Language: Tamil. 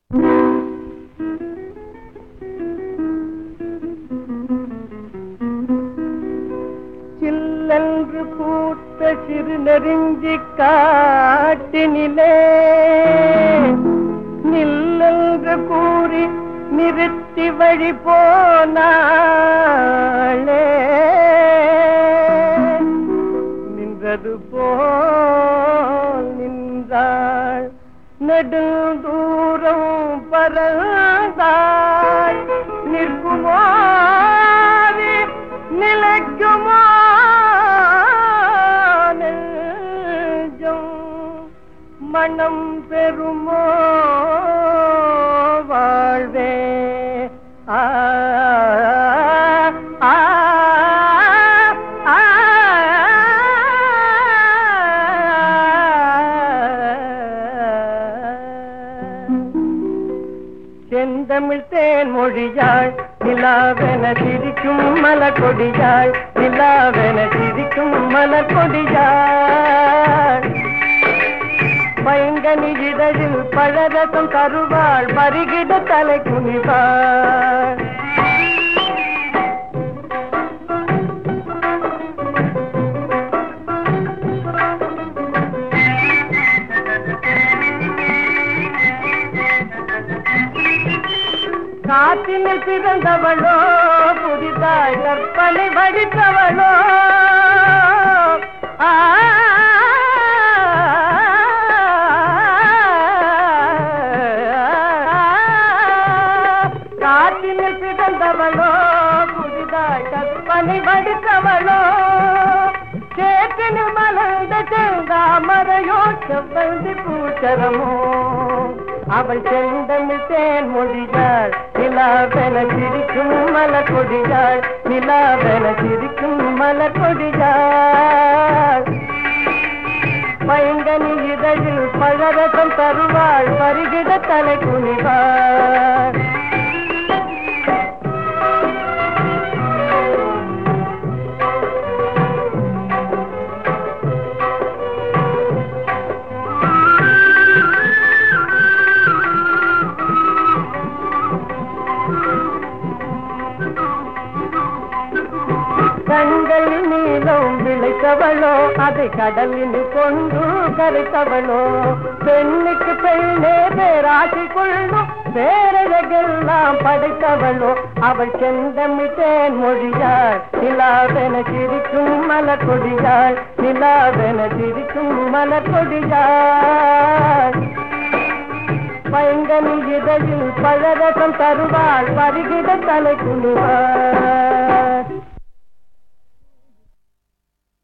சில்லென்று பூத்த சிறு நெருஞ்சி காட்டினிலே நில்லென்று கூறி நிறுத்தி வழி போனாளே நின்றது போல் நின்றாள் நெடுந்தூரம் பறந்தாள் நிற்குமோ நிலைக்குமோ நெஞ்சம் மனம் பெறுமோ வாழ்வே ஆ ஆ, ஆ, செந்தமிழ் தேன் மொழியாள் நிலாவென சிரிக்கும் மலர் கொடியாள் நிலாவென சிரிக்கும் மலர் கொடியாள் பைங்கனி இதழில் பழரசம் தருவாள் பருகிட தலை குனிவாள் காற்றினில் பிறந்தவளோ புதிதாய் கற்பனை வடித்தவளோ ஆ, காற்றினில் பிறந்தவளோ புதிதாய் கற்பனை வடித்தவளோ சேற்றினில் மலர்ந்த செந்தாமரையோ செவ்வந்தி பூச்சரமோ அவள் செந்தமிழ் தேன் மொழியாள் நிலாவென சிரிக்கும் மலர் கொடியாள் நிலாவென சிரிக்கும் மலர் கொடியாள் பைங்கனி இதழில் பழரசம் தருவாள் பருகிட தலை குனிவாள் கண்களில் நீளம் விளைத்தவளோ அதை கடலில் கொண்டு கரைத்தவளோ பெண்ணுக்கு பெண்ணே பேராசி கொள்ளும் பேரழகெல்லாம் படைத்தவளோ அவள் செந்தமிழ் தேன் மொழியாள் நிலாவென சிரிக்கும் மலர் கொடியாள் நிலாவென சிரிக்கும் மலர் கொடியாள் பைங்கனி இதழில் பழரசம் தருவாள் பருகிட தலை குனிவாள்